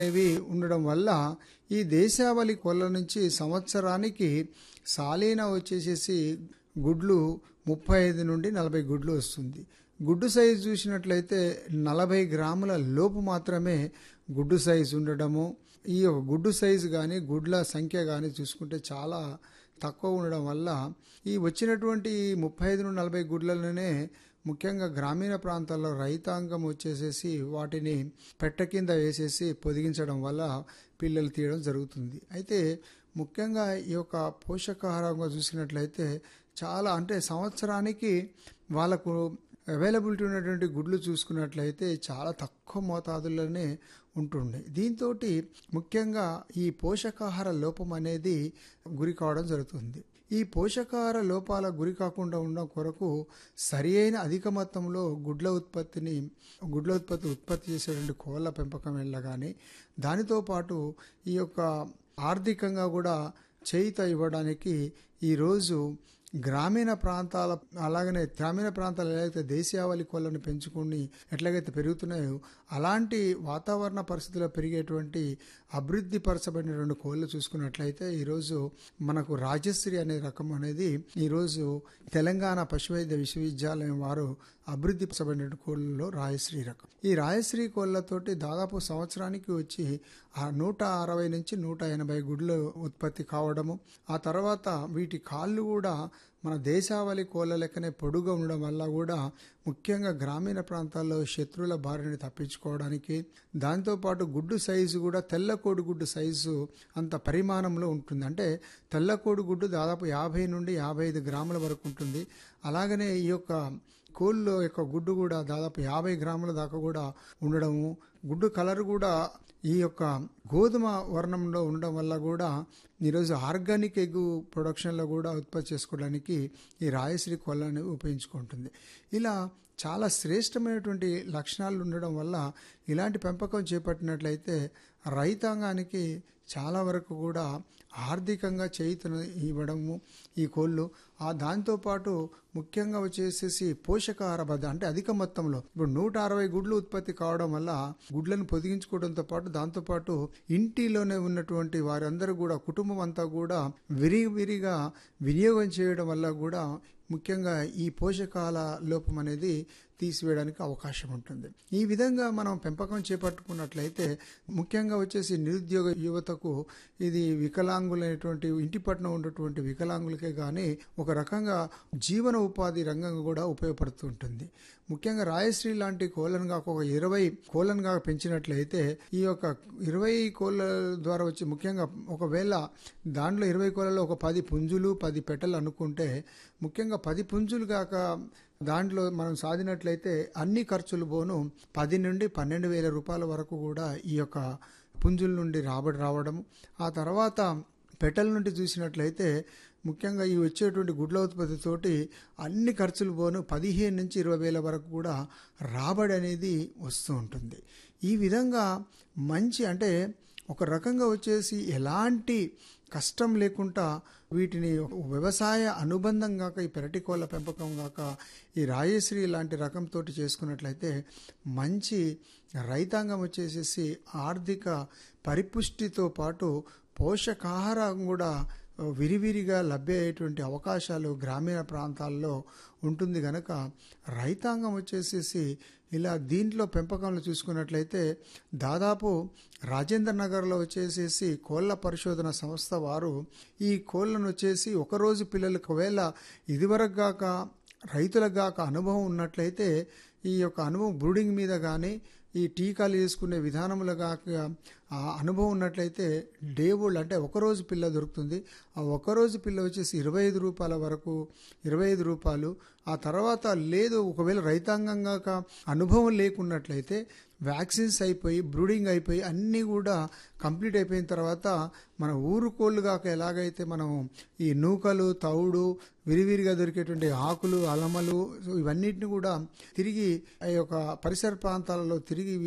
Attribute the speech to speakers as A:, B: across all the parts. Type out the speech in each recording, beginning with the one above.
A: అనేవి ఉండడం వల్ల ఈ దేశావళి కోళ్ళ నుంచి సంవత్సరానికి సాలీనా వచ్చేసేసి గుడ్లు ముప్పై ఐదు నుండి నలభై గుడ్లు వస్తుంది గుడ్డు సైజు చూసినట్లయితే నలభై గ్రాముల లోపు మాత్రమే గుడ్డు సైజు ఉండడము ఈ యొక్క గుడ్డు సైజు కానీ గుడ్ల సంఖ్య కానీ చూసుకుంటే చాలా తక్కువ ఉండడం వల్ల ఈ వచ్చినటువంటి ముప్పై ఐదు నుండి నలభై గుడ్లలోనే ముఖ్యంగా గ్రామీణ ప్రాంతాల్లో రైతాంగం వచ్చేసేసి వాటిని పెట్ట కింద వేసేసి పొదిగించడం వల్ల పిల్లలు తీయడం జరుగుతుంది అయితే ముఖ్యంగా ఈ యొక్క పోషకాహారంగా చూసినట్లయితే చాలా అంటే సంవత్సరానికి వాళ్ళకు అవైలబిలిటీ ఉన్నటువంటి గుడ్లు చూసుకున్నట్లయితే చాలా తక్కువ మోతాదుల్లోనే ఉంటుండే దీంతో ముఖ్యంగా ఈ పోషకాహార లోపం అనేది గురి కావడం జరుగుతుంది ఈ పోషకాహార లోపాల గురి కాకుండా ఉండడం కొరకు సరి అయిన అధిక మొత్తంలో గుడ్ల ఉత్పత్తిని గుడ్ల ఉత్పత్తి ఉత్పత్తి చేసేటువంటి కోళ్ళ పెంపకం వల్ల కానీ దానితో పాటు ఈ యొక్క ఆర్థికంగా కూడా చేయిత ఇవ్వడానికి ఈరోజు గ్రామీణ ప్రాంతాల అలాగనే గ్రామీణ ప్రాంతాలు ఎలాగైతే దేశీయావళి కోళ్ళను పెంచుకుని ఎట్లాగైతే పెరుగుతున్నాయో అలాంటి వాతావరణ పరిస్థితుల్లో పెరిగేటువంటి అభివృద్ధి పరచబడినటువంటి కోళ్ళు చూసుకున్నట్లయితే ఈరోజు మనకు రాజశ్రీ అనే రకం అనేది ఈరోజు తెలంగాణ పశువైద్య విశ్వవిద్యాలయం వారు అభివృద్ధి పరచబడిన కోళ్ళలో రాయశ్రీ రకం ఈ రాయశ్రీ కోళ్ళతోటి దాదాపు సంవత్సరానికి వచ్చి ఆ నూట అరవై నుంచి నూట ఎనభై గుడ్లు ఉత్పత్తి కావడము ఆ తర్వాత వీటి కాళ్ళు కూడా మన దేశావళి కోళ్ళ లెక్కనే పొడుగా ఉండడం వల్ల కూడా ముఖ్యంగా గ్రామీణ ప్రాంతాల్లో శత్రువుల బారిని తప్పించుకోవడానికి దాంతోపాటు గుడ్డు సైజు కూడా తెల్ల కోడిగుడ్డు సైజు అంత పరిమాణంలో ఉంటుంది అంటే తెల్ల కోడిగుడ్డు దాదాపు యాభై నుండి యాభై ఐదు గ్రాముల వరకు ఉంటుంది అలాగనే ఈ యొక్క కోళ్ళ యొక్క గుడ్డు కూడా దాదాపు యాభై గ్రాముల దాకా కూడా ఉండడము గుడ్డు కలర్ కూడా ఈ యొక్క గోధుమ వర్ణంలో ఉండడం వల్ల కూడా ఈరోజు ఆర్గానిక్ ఎగ్ ప్రొడక్షన్లో కూడా ఉత్పత్తి చేసుకోవడానికి ఈ రాయశ్రీ కోళ్ళని ఉపయోగించుకుంటుంది ఇలా చాలా శ్రేష్టమైనటువంటి లక్షణాలు ఉండడం వల్ల ఇలాంటి పెంపకం చేపట్టినట్లయితే రైతాంగానికి చాలా వరకు కూడా ఆర్థికంగా చేయితను ఇవ్వడము ఈ కోళ్ళు ఆ దాంతోపాటు ముఖ్యంగా వచ్చేసేసి పోషకాహార భద్ర అంటే అధిక మొత్తంలో ఇప్పుడు నూట అరవై గుడ్లు ఉత్పత్తి కావడం వల్ల గుడ్లను పొదిగించుకోవడంతో పాటు దాంతోపాటు ఇంటిలోనే ఉన్నటువంటి వారందరూ కూడా కుటుంబం అంతా కూడా విరివిరిగా వినియోగం చేయడం వల్ల కూడా ముఖ్యంగా ఈ పోషకాల లోపం అనేది తీసివేయడానికి అవకాశం ఉంటుంది ఈ విధంగా మనం పెంపకం చేపట్టుకున్నట్లయితే ముఖ్యంగా వచ్చేసి నిరుద్యోగ యువతకు ఇది వికలాంగులైనటువంటి ఇంటి పట్ల ఉన్నటువంటి వికలాంగులకే కానీ ఒక రకంగా జీవన ఉపాధి రంగంగా కూడా ఉపయోగపడుతుంటుంది ముఖ్యంగా రాయశ్రీ లాంటి కోళ్ళను కాక ఒక ఇరవై కోళ్ళను కాక పెంచినట్లయితే ఈ యొక్క ఇరవై కోళ్ళ ద్వారా వచ్చి ముఖ్యంగా ఒకవేళ దాంట్లో ఇరవై కోళ్ళలో ఒక పది పుంజులు పది పెట్టెలు అనుకుంటే ముఖ్యంగా పది పుంజులు కాక దాంట్లో మనం సాధినట్లయితే అన్ని ఖర్చులు పోను పది నుండి పన్నెండు వేల రూపాయల వరకు కూడా ఈ యొక్క పుంజుల నుండి రాబడి రావడం ఆ తర్వాత పెట్టెల నుండి చూసినట్లయితే ముఖ్యంగా ఈ వచ్చేటువంటి గుడ్ల ఉత్పత్తితోటి అన్ని ఖర్చులు పోను పదిహేను నుంచి ఇరవై వేల వరకు కూడా రాబడి అనేది వస్తూ ఉంటుంది ఈ విధంగా మంచి అంటే ఒక రకంగా వచ్చేసి ఎలాంటి కష్టం లేకుండా వీటిని వ్యవసాయ అనుబంధం కాక ఈ పెరటి కోళ్ళ పెంపకం కాక ఈ రాయశ్రీ లాంటి రకంతో చేసుకున్నట్లయితే మంచి రైతాంగం వచ్చేసేసి ఆర్థిక పరిపుష్టితో పాటు పోషకాహారం కూడా విరివిరిగా లభ్య అయ్యేటువంటి అవకాశాలు గ్రామీణ ప్రాంతాల్లో ఉంటుంది కనుక రైతాంగం వచ్చేసేసి ఇలా దీంట్లో పెంపకంలో చూసుకున్నట్లయితే దాదాపు రాజేంద్ర నగర్లో వచ్చేసేసి కోళ్ళ పరిశోధన సంస్థ వారు ఈ కోళ్ళను వచ్చేసి ఒకరోజు పిల్లలకు ఒకవేళ ఇదివరకు గాక రైతులకు గాక అనుభవం ఉన్నట్లయితే ఈ యొక్క అనుభవం బ్రూడింగ్ మీద కానీ ఈ టీకాలు వేసుకునే విధానంలో కాక ఆ అనుభవం ఉన్నట్లయితే డే ఓల్డ్ అంటే ఒకరోజు పిల్ల దొరుకుతుంది ఆ ఒకరోజు పిల్ల వచ్చేసి ఇరవై ఐదు రూపాయల వరకు ఇరవై ఐదు రూపాయలు ఆ తర్వాత లేదు ఒకవేళ రైతాంగంగా అనుభవం లేకున్నట్లయితే వ్యాక్సిన్స్ అయిపోయి బ్రూడింగ్ అయిపోయి అన్నీ కూడా కంప్లీట్ అయిపోయిన తర్వాత మన ఊరు కోళ్ళు కాక ఎలాగైతే మనం ఈ నూకలు తౌడు విరివిరిగా దొరికేటువంటి ఆకులు అలమలు ఇవన్నిటిని కూడా తిరిగి ఈ యొక్క పరిసర ప్రాంతాలలో తిరిగి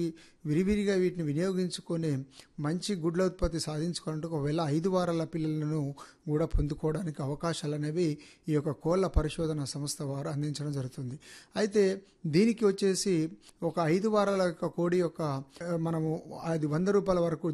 A: విరివిరిగా వీటిని వినియోగించుకొని మంచి గుడ్ల ఉత్పత్తి సాధించుకోవాలంటే ఒకవేళ ఐదు వారాల పిల్లలను కూడా పొందుకోవడానికి అవకాశాలు అనేవి ఈ యొక్క కోళ్ళ పరిశోధన సంస్థ వారు అందించడం జరుగుతుంది అయితే దీనికి వచ్చేసి ఒక ఐదు వారాల యొక్క కోడి యొక్క మనము అది వంద రూపాయల వరకు